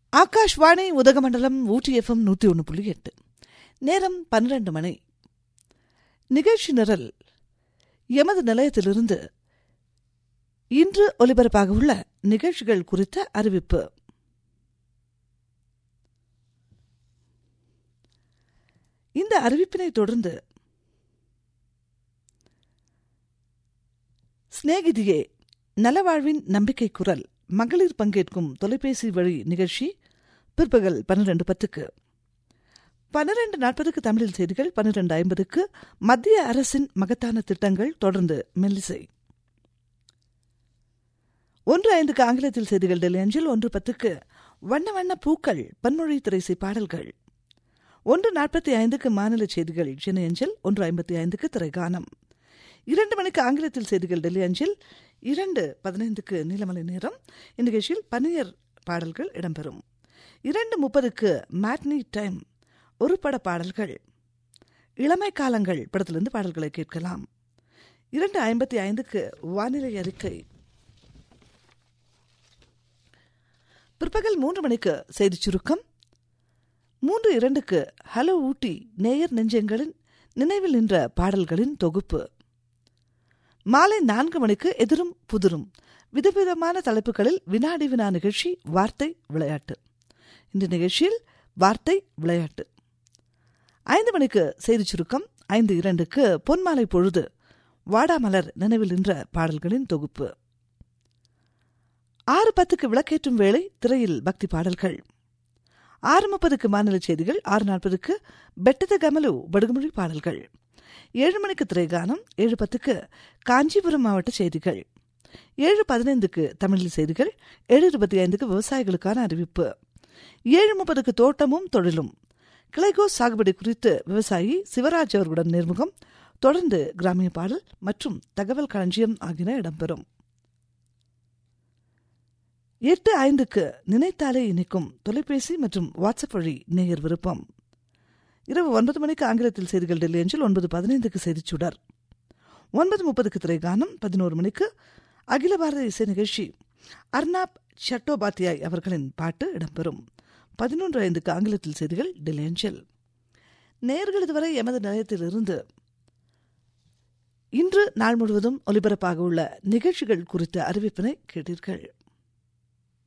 ஆகாஷ்வாணி உதகமண்டலம் ஊட்டி FM நூற்றி ஒன்று புள்ளி எட்டு நேரம் பன்னிரண்டு மணி நிகழ்ச்சி நிரல் எமது நிலையத்திலிருந்து இன்று ஒலிபரப்பாக உள்ள நிகழ்ச்சிகள் குறித்த அறிவிப்பு இந்த அறிவிப்பினை தொடர்ந்து சிநேகிதியே நலவாழ்வின் நம்பிக்கை குரல் மகளிர் பங்கேற்கும் தொலைபேசி வழி நிகழ்ச்சி பிற்பகல் பன்னிரண்டு பத்துக்கு பன்னிரண்டு நாற்பதுக்கு தமிழில் செய்திகள் பன்னிரண்டு ஐம்பதுக்கு மத்திய அரசின் மகத்தான திட்டங்கள் தொடர்ந்து மெல்லிசை ஒன்று ஐந்துக்கு ஆங்கிலத்தில் செய்திகள் டெல்லி அஞ்சில் ஒன்று பத்துக்கு வண்ண வண்ண பூக்கள் பன்மொழி திரைசை பாடல்கள் ஒன்று நாற்பத்தி ஐந்துக்கு மாநில செய்திகள் சென்னை அஞ்சல் ஒன்று ஐம்பத்தி ஐந்துக்கு திரைகானம் இரண்டு மணிக்கு ஆங்கிலத்தில் செய்திகள் டெல்லி அஞ்சில் இரண்டு பதினைந்துக்கு நீலமலை நேரம் இந்நிகழ்ச்சியில் பனியர் பாடல்கள் இடம்பெறும் இரண்டு முப்பதுக்கு மேட்னி டைம் ஒரு பட பாடல்கள் இளமை காலங்கள் படத்திலிருந்து பாடல்களை கேட்கலாம் இரண்டு ஐம்பத்தி ஐந்துக்கு வானிலை அறிக்கை பிற்பகல் மூன்று மணிக்கு செய்திச் சுருக்கம் மூன்று இரண்டுக்கு ஹலோ ஊட்டி நேயர் நெஞ்சங்களின் நினைவில் நின்ற பாடல்களின் தொகுப்பு மாலை நான்கு மணிக்கு எதிரும் புதிரும் விதவிதமான தலைப்புகளில் வினாடி வினா நிகழ்ச்சி வார்த்தை விளையாட்டு இந்த நிகழ்ச்சியில் வார்த்தை விளையாட்டு ஐந்து மணிக்கு செய்திச் சுருக்கம் ஐந்து இரண்டுக்கு பொன்மாலை பொழுது வாடாமலர் நினைவில் நின்ற பாடல்களின் தொகுப்பு ஆறு பத்துக்கு விளக்கேற்றும் வேளை திரையில் பக்தி பாடல்கள் ஆறு முப்பதுக்கு மாநில செய்திகள் ஆறு நாற்பதுக்கு பெட்டத கமலு படுகுமொழி பாடல்கள் ஏழு மணிக்கு திரைகானம் ஏழு பத்துக்கு காஞ்சிபுரம் மாவட்ட செய்திகள் ஏழு பதினைந்துக்கு தமிழில் செய்திகள் ஏழு இருபத்தி ஐந்துக்கு விவசாயிகளுக்கான அறிவிப்பு ஏழு முப்பதுக்கு தோட்டமும் தொழிலும் கிளைகோ சாகுபடி குறித்து விவசாயி சிவராஜ் அவர்களுடன் நேர்முகம் தொடர்ந்து கிராமிய பாடல் மற்றும் தகவல் களஞ்சியம் ஆகியன இடம்பெறும் எட்டு ஐந்துக்கு நினைத்தாலே இணைக்கும் தொலைபேசி மற்றும் வாட்ஸ்அப் வழி நேயர் விருப்பம் இரவு ஒன்பது மணிக்கு ஆங்கிலத்தில் செய்திகள் டெல்லி அஞ்சில் ஒன்பது பதினைந்துக்கு செய்திச் சுடர் ஒன்பது முப்பதுக்கு திரைகானம் பதினோரு மணிக்கு அகில பாரத இசை நிகழ்ச்சி அர்னாப் சட்டோபாத்தியாய் அவர்களின் பாட்டு இடம்பெறும் பதினொன்று ஐந்துக்கு ஆங்கிலத்தில் செய்திகள் டெல்லி அஞ்சல் நேர்கள் இதுவரை எமது நிலையத்திலிருந்து இன்று நாள் முழுவதும் ஒலிபரப்பாக உள்ள நிகழ்ச்சிகள் குறித்த அறிவிப்பினை கேட்டீர்கள்